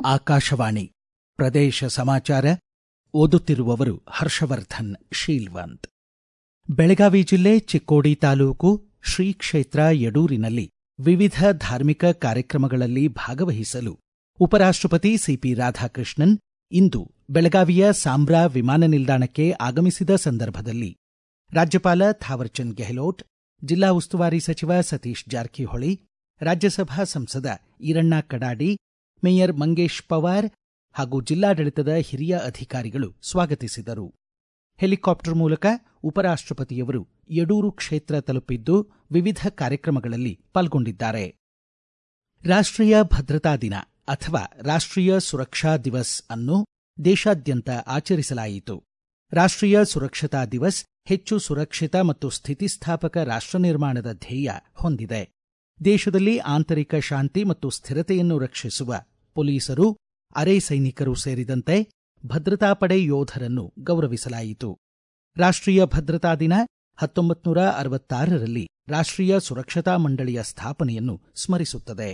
ಆಕಾಶವಾಣಿ ಪ್ರದೇಶ ಸಮಾಚಾರ ಓದುತ್ತಿರುವವರು ಹರ್ಷವರ್ಧನ್ ಶೀಲ್ವಂತ್ ಬೆಳಗಾವಿ ಜಿಲ್ಲೆ ಚಿಕ್ಕೋಡಿ ತಾಲೂಕು ಶ್ರೀ ಕ್ಷೇತ್ರ ಯಡೂರಿನಲ್ಲಿ ವಿವಿಧ ಧಾರ್ಮಿಕ ಕಾರ್ಯಕ್ರಮಗಳಲ್ಲಿ ಭಾಗವಹಿಸಲು ಉಪರಾಷ್ಟಪತಿ ಸಿಪಿ ರಾಧಾಕೃಷ್ಣನ್ ಇಂದು ಬೆಳಗಾವಿಯ ಸಾಂಬ್ರಾ ವಿಮಾನ ನಿಲ್ದಾಣಕ್ಕೆ ಆಗಮಿಸಿದ ಸಂದರ್ಭದಲ್ಲಿ ರಾಜ್ಯಪಾಲ ಥಾವರ್ಚಂದ್ ಗೆಹ್ಲೋಟ್ ಜಿಲ್ಲಾ ಉಸ್ತುವಾರಿ ಸಚಿವ ಸತೀಶ್ ಜಾರಕಿಹೊಳಿ ರಾಜ್ಯಸಭಾ ಸಂಸದ ಈರಣ್ಣ ಕಡಾಡಿ ಮೇಯರ್ ಮಂಗೇಶ್ ಪವಾರ್ ಹಾಗೂ ಜಿಲ್ಲಾಡಳಿತದ ಹಿರಿಯ ಅಧಿಕಾರಿಗಳು ಸ್ವಾಗತಿಸಿದರು ಹೆಲಿಕಾಪ್ಟರ್ ಮೂಲಕ ಉಪರಾಷ್ಟಪತಿಯವರು ಯಡೂರು ಕ್ಷೇತ್ರ ತಲುಪಿದ್ದು ವಿವಿಧ ಕಾರ್ಯಕ್ರಮಗಳಲ್ಲಿ ಪಾಲ್ಗೊಂಡಿದ್ದಾರೆ ರಾಷ್ಟ್ರೀಯ ಭದ್ರತಾ ದಿನ ಅಥವಾ ರಾಷ್ಟ್ರೀಯ ಸುರಕ್ಷಾ ದಿವಸ್ ಅನ್ನು ದೇಶಾದ್ಯಂತ ಆಚರಿಸಲಾಯಿತು ರಾಷ್ಟ್ರೀಯ ಸುರಕ್ಷತಾ ದಿವಸ್ ಹೆಚ್ಚು ಸುರಕ್ಷಿತ ಮತ್ತು ಸ್ಥಿತಿಸ್ಥಾಪಕ ರಾಷ್ಟ್ರ ನಿರ್ಮಾಣದ ಧ್ಯೇಯ ಹೊಂದಿದೆ ದೇಶದಲ್ಲಿ ಆಂತರಿಕ ಶಾಂತಿ ಮತ್ತು ಸ್ಥಿರತೆಯನ್ನು ರಕ್ಷಿಸುವ ಪೊಲೀಸರು ಅರೆ ಸೈನಿಕರು ಸೇರಿದಂತೆ ಭದ್ರತಾ ಪಡೆ ಯೋಧರನ್ನು ಗೌರವಿಸಲಾಯಿತು ರಾಷ್ಟ್ರೀಯ ಭದ್ರತಾ ದಿನ ಹತ್ತೊಂಬತ್ತು ನೂರ ಅರವತ್ತಾರರಲ್ಲಿ ರಾಷ್ಟ್ರೀಯ ಸುರಕ್ಷತಾ ಮಂಡಳಿಯ ಸ್ಥಾಪನೆಯನ್ನು ಸ್ಮರಿಸುತ್ತದೆ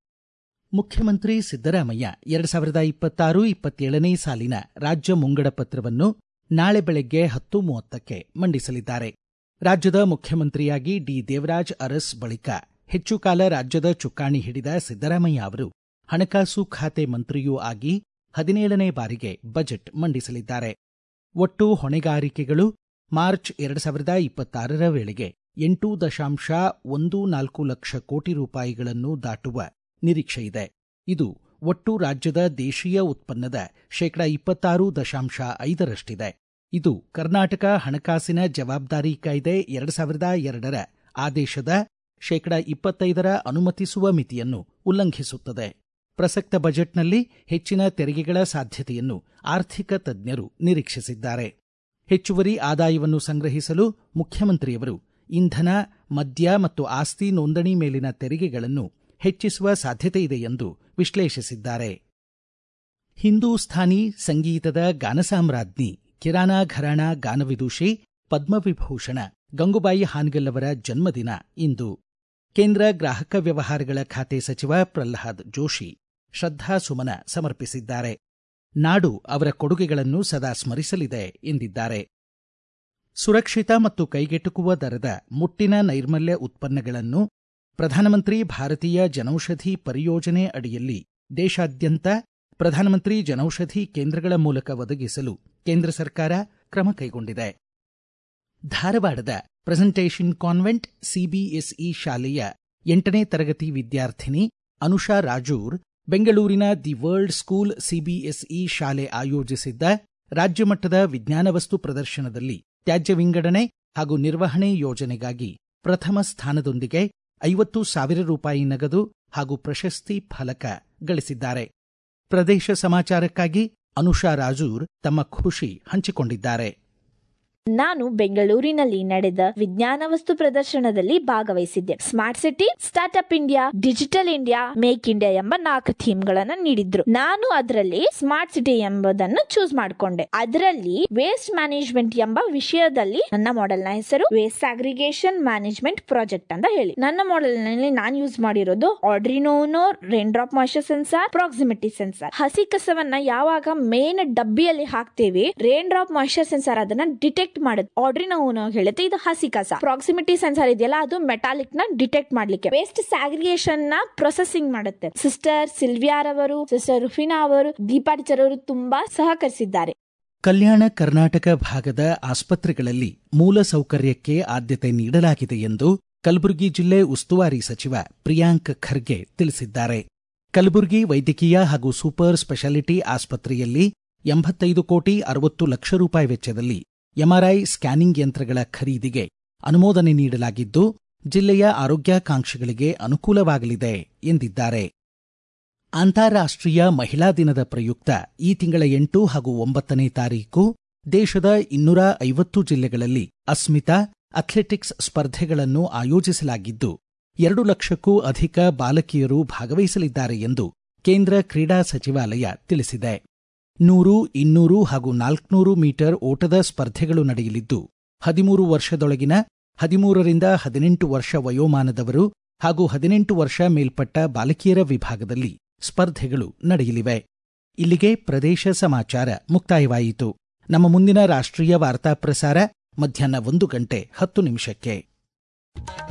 ಮುಖ್ಯಮಂತ್ರಿ ಸಿದ್ದರಾಮಯ್ಯ ಎರಡು ಸಾವಿರದ ಇಪ್ಪತ್ತಾರು ಇಪ್ಪತ್ತೇಳನೇ ಸಾಲಿನ ರಾಜ್ಯ ಮುಂಗಡ ಪತ್ರವನ್ನು ನಾಳೆ ಬೆಳಗ್ಗೆ ಹತ್ತು ಮೂವತ್ತಕ್ಕೆ ಮಂಡಿಸಲಿದ್ದಾರೆ ರಾಜ್ಯದ ಮುಖ್ಯಮಂತ್ರಿಯಾಗಿ ಡಿ ದೇವರಾಜ್ ಅರಸ್ ಬಳಿಕ ಹೆಚ್ಚು ಕಾಲ ರಾಜ್ಯದ ಚುಕ್ಕಾಣಿ ಹಿಡಿದ ಸಿದ್ದರಾಮಯ್ಯ ಅವರು ಹಣಕಾಸು ಖಾತೆ ಮಂತ್ರಿಯೂ ಆಗಿ ಹದಿನೇಳನೇ ಬಾರಿಗೆ ಬಜೆಟ್ ಮಂಡಿಸಲಿದ್ದಾರೆ ಒಟ್ಟು ಹೊಣೆಗಾರಿಕೆಗಳು ಮಾರ್ಚ್ ಎರಡು ಸಾವಿರದ ಇಪ್ಪತ್ತಾರರ ವೇಳೆಗೆ ಎಂಟು ದಶಾಂಶ ಒಂದು ನಾಲ್ಕು ಲಕ್ಷ ಕೋಟಿ ರೂಪಾಯಿಗಳನ್ನು ದಾಟುವ ನಿರೀಕ್ಷೆಯಿದೆ ಇದು ಒಟ್ಟು ರಾಜ್ಯದ ದೇಶೀಯ ಉತ್ಪನ್ನದ ಶೇಕಡಾ ಇಪ್ಪತ್ತಾರು ದಶಾಂಶ ಐದರಷ್ಟಿದೆ ಇದು ಕರ್ನಾಟಕ ಹಣಕಾಸಿನ ಜವಾಬ್ದಾರಿ ಕಾಯ್ದೆ ಎರಡು ಸಾವಿರದ ಎರಡರ ಆದೇಶದ ಶೇಕಡಾ ಇಪ್ಪತ್ತೈದರ ಅನುಮತಿಸುವ ಮಿತಿಯನ್ನು ಉಲ್ಲಂಘಿಸುತ್ತದೆ ಪ್ರಸಕ್ತ ಬಜೆಟ್ನಲ್ಲಿ ಹೆಚ್ಚಿನ ತೆರಿಗೆಗಳ ಸಾಧ್ಯತೆಯನ್ನು ಆರ್ಥಿಕ ತಜ್ಞರು ನಿರೀಕ್ಷಿಸಿದ್ದಾರೆ ಹೆಚ್ಚುವರಿ ಆದಾಯವನ್ನು ಸಂಗ್ರಹಿಸಲು ಮುಖ್ಯಮಂತ್ರಿಯವರು ಇಂಧನ ಮದ್ಯ ಮತ್ತು ಆಸ್ತಿ ನೋಂದಣಿ ಮೇಲಿನ ತೆರಿಗೆಗಳನ್ನು ಹೆಚ್ಚಿಸುವ ಸಾಧ್ಯತೆಯಿದೆ ಎಂದು ವಿಶ್ಲೇಷಿಸಿದ್ದಾರೆ ಹಿಂದೂಸ್ಥಾನಿ ಸಂಗೀತದ ಗಾನಸಾಮ್ರಾಜ್ಞಿ ಕಿರಾನಾ ಘರಾಣ ಗಾನವಿದೂಷಿ ಪದ್ಮವಿಭೂಷಣ ಗಂಗುಬಾಯಿ ಹಾನ್ಗಲ್ ಅವರ ಜನ್ಮದಿನ ಇಂದು ಕೇಂದ್ರ ಗ್ರಾಹಕ ವ್ಯವಹಾರಗಳ ಖಾತೆ ಸಚಿವ ಪ್ರಲ್ಹಾದ್ ಜೋಶಿ ಶ್ರದ್ಧಾಸುಮನ ಸಮರ್ಪಿಸಿದ್ದಾರೆ ನಾಡು ಅವರ ಕೊಡುಗೆಗಳನ್ನು ಸದಾ ಸ್ಮರಿಸಲಿದೆ ಎಂದಿದ್ದಾರೆ ಸುರಕ್ಷಿತ ಮತ್ತು ಕೈಗೆಟುಕುವ ದರದ ಮುಟ್ಟಿನ ನೈರ್ಮಲ್ಯ ಉತ್ಪನ್ನಗಳನ್ನು ಪ್ರಧಾನಮಂತ್ರಿ ಭಾರತೀಯ ಜನೌಷಧಿ ಪರಿಯೋಜನೆ ಅಡಿಯಲ್ಲಿ ದೇಶಾದ್ಯಂತ ಪ್ರಧಾನಮಂತ್ರಿ ಜನೌಷಧಿ ಕೇಂದ್ರಗಳ ಮೂಲಕ ಒದಗಿಸಲು ಕೇಂದ್ರ ಸರ್ಕಾರ ಕ್ರಮ ಕೈಗೊಂಡಿದೆ ಧಾರವಾಡದ ಪ್ರೆಸೆಂಟೇಷನ್ ಕಾನ್ವೆಂಟ್ ಸಿಬಿಎಸ್ಇ ಶಾಲೆಯ ಎಂಟನೇ ತರಗತಿ ವಿದ್ಯಾರ್ಥಿನಿ ಅನುಷಾ ರಾಜೂರ್ ಬೆಂಗಳೂರಿನ ದಿ ವರ್ಲ್ಡ್ ಸ್ಕೂಲ್ ಸಿಬಿಎಸ್ಇ ಶಾಲೆ ಆಯೋಜಿಸಿದ್ದ ರಾಜ್ಯಮಟ್ಟದ ವಿಜ್ಞಾನ ವಸ್ತು ಪ್ರದರ್ಶನದಲ್ಲಿ ತ್ಯಾಜ್ಯ ವಿಂಗಡಣೆ ಹಾಗೂ ನಿರ್ವಹಣೆ ಯೋಜನೆಗಾಗಿ ಪ್ರಥಮ ಸ್ಥಾನದೊಂದಿಗೆ ಐವತ್ತು ಸಾವಿರ ರೂಪಾಯಿ ನಗದು ಹಾಗೂ ಪ್ರಶಸ್ತಿ ಫಲಕ ಗಳಿಸಿದ್ದಾರೆ ಪ್ರದೇಶ ಸಮಾಚಾರಕ್ಕಾಗಿ ಅನುಷಾ ರಾಜೂರ್ ತಮ್ಮ ಖುಷಿ ಹಂಚಿಕೊಂಡಿದ್ದಾರೆ ನಾನು ಬೆಂಗಳೂರಿನಲ್ಲಿ ನಡೆದ ವಿಜ್ಞಾನ ವಸ್ತು ಪ್ರದರ್ಶನದಲ್ಲಿ ಭಾಗವಹಿಸಿದ್ದೆ smart city startup India digital India make India ಎಂಬ ನಾಲ್ಕು ಥೀಮ್ ಗಳನ್ನ ನೀಡಿದ್ರು ನಾನು ಅದರಲ್ಲಿ ಸ್ಮಾರ್ಟ್ ಸಿಟಿ ಎಂಬುದನ್ನು ಚೂಸ್ ಮಾಡಿಕೊಂಡೆ ಅದರಲ್ಲಿ ವೇಸ್ಟ್ ಮ್ಯಾನೇಜ್ಮೆಂಟ್ ಎಂಬ ವಿಷಯದಲ್ಲಿ ನನ್ನ ಮಾಡೆಲ್ ನ ಹೆಸರು ವೇಸ್ಟ್ ಅಗ್ರಿಗೇಷನ್ ಮ್ಯಾನೇಜ್ಮೆಂಟ್ ಪ್ರಾಜೆಕ್ಟ್ ಅಂತ ಹೇಳಿ ನನ್ನ ಮಾಡೆಲ್ ನಲ್ಲಿ ನಾನು ಯೂಸ್ ಮಾಡಿರೋದು ಆಡ್ರಿನೋನೋ rain drop moisture sensor proximity sensor ಹಸಿ ಕಸವನ್ನ ಯಾವಾಗ ಮೇನ್ ಡಬ್ಬಿಯಲ್ಲಿ ಹಾಕ್ತೇವೆ ರೇನ್ ಡ್ರಾಪ್ ಮಾಯ್ಚರ್ ಸೆನ್ಸಾರ್ ಅದನ್ನ ಡಿಟೆಕ್ಟ್ ಮಾಡುತ್ತೆ ಆರ್ಡ್ರಿನ ಓನೋ ಹೇಳುತ್ತೆ ಇದು ಹಸಿ ಕಸ ಪ್ರಾಕ್ಸಿಮಿಟಿ ಸೆನ್ಸಾರ್ ಇದೆಯಲ್ಲ ಅದು ಮೆಟಾಲಿಕ್ ನ ಡಿಟೆಕ್ಟ್ ಮಾಡ್ಲಿಕ್ಕೆ ವೇಸ್ಟ್ ಸ್ಯಾಗ್ರಿಗೇಷನ್ ನ ಪ್ರೊಸೆಸಿಂಗ್ ಮಾಡುತ್ತೆ ಸಿಸ್ಟರ್ ಸಿಲ್ವಿಯಾರ್ ಅವರು ಸಿಸ್ಟರ್ ರುಫಿನಾ ಅವರು ದೀಪಾ ಟೀಚರ್ ಅವರು ತುಂಬಾ ಸಹಕರಿಸಿದ್ದಾರೆ ಕಲ್ಯಾಣ ಕರ್ನಾಟಕ ಭಾಗದ ಆಸ್ಪತ್ರೆಗಳಲ್ಲಿ ಮೂಲ ಸೌಕರ್ಯಕ್ಕೆ ಆದ್ಯತೆ ನೀಡಲಾಗಿದೆ ಎಂದು ಕಲಬುರಗಿ ಜಿಲ್ಲೆ ಉಸ್ತುವಾರಿ ಸಚಿವ ಪ್ರಿಯಾಂಕ್ ಖರ್ಗೆ ತಿಳಿಸಿದ್ದಾರೆ ಕಲಬುರಗಿ ವೈದ್ಯಕೀಯ ಹಾಗೂ ಸೂಪರ್ ಸ್ಪೆಷಾಲಿಟಿ ಆಸ್ಪತ್ರೆಯಲ್ಲಿ ಎಂಬತ್ತೈದು ಕೋಟಿ ಅರವತ್ತು ಲಕ್ಷ ರೂಪಾಯಿ ವೆಚ್ಚದಲ್ಲಿ ಎಂಆರ್ಐ ಸ್ಕ್ಯಾನಿಂಗ್ ಯಂತ್ರಗಳ ಖರೀದಿಗೆ ಅನುಮೋದನೆ ನೀಡಲಾಗಿದ್ದು ಜಿಲ್ಲೆಯ ಆರೋಗ್ಯಾಕಾಂಕ್ಷಿಗಳಿಗೆ ಅನುಕೂಲವಾಗಲಿದೆ ಎಂದಿದ್ದಾರೆ ಅಂತಾರಾಷ್ಟ್ರೀಯ ಮಹಿಳಾ ದಿನದ ಪ್ರಯುಕ್ತ ಈ ತಿಂಗಳ ಎಂಟು ಹಾಗೂ ಒಂಬತ್ತನೇ ತಾರೀಕು ದೇಶದ ಇನ್ನೂರ ಐವತ್ತು ಜಿಲ್ಲೆಗಳಲ್ಲಿ ಅಸ್ಮಿತಾ ಅಥ್ಲೆಟಿಕ್ಸ್ ಸ್ಪರ್ಧೆಗಳನ್ನು ಆಯೋಜಿಸಲಾಗಿದ್ದು ಎರಡು ಲಕ್ಷಕ್ಕೂ ಅಧಿಕ ಬಾಲಕಿಯರು ಭಾಗವಹಿಸಲಿದ್ದಾರೆ ಎಂದು ಕೇಂದ್ರ ಕ್ರೀಡಾ ಸಚಿವಾಲಯ ತಿಳಿಸಿದೆ ನೂರು ಇನ್ನೂರು ಹಾಗೂ ನಾಲ್ಕುನೂರು ಮೀಟರ್ ಓಟದ ಸ್ಪರ್ಧೆಗಳು ನಡೆಯಲಿದ್ದು ಹದಿಮೂರು ವರ್ಷದೊಳಗಿನ ಹದಿಮೂರರಿಂದ ಹದಿನೆಂಟು ವರ್ಷ ವಯೋಮಾನದವರು ಹಾಗೂ ಹದಿನೆಂಟು ವರ್ಷ ಮೇಲ್ಪಟ್ಟ ಬಾಲಕಿಯರ ವಿಭಾಗದಲ್ಲಿ ಸ್ಪರ್ಧೆಗಳು ನಡೆಯಲಿವೆ ಇಲ್ಲಿಗೆ ಪ್ರದೇಶ ಸಮಾಚಾರ ಮುಕ್ತಾಯವಾಯಿತು ನಮ್ಮ ಮುಂದಿನ ರಾಷ್ಟ್ರೀಯ ವಾರ್ತಾ ಪ್ರಸಾರ ಮಧ್ಯಾಹ್ನ ಒಂದು ಗಂಟೆ ಹತ್ತು ನಿಮಿಷಕ್ಕೆ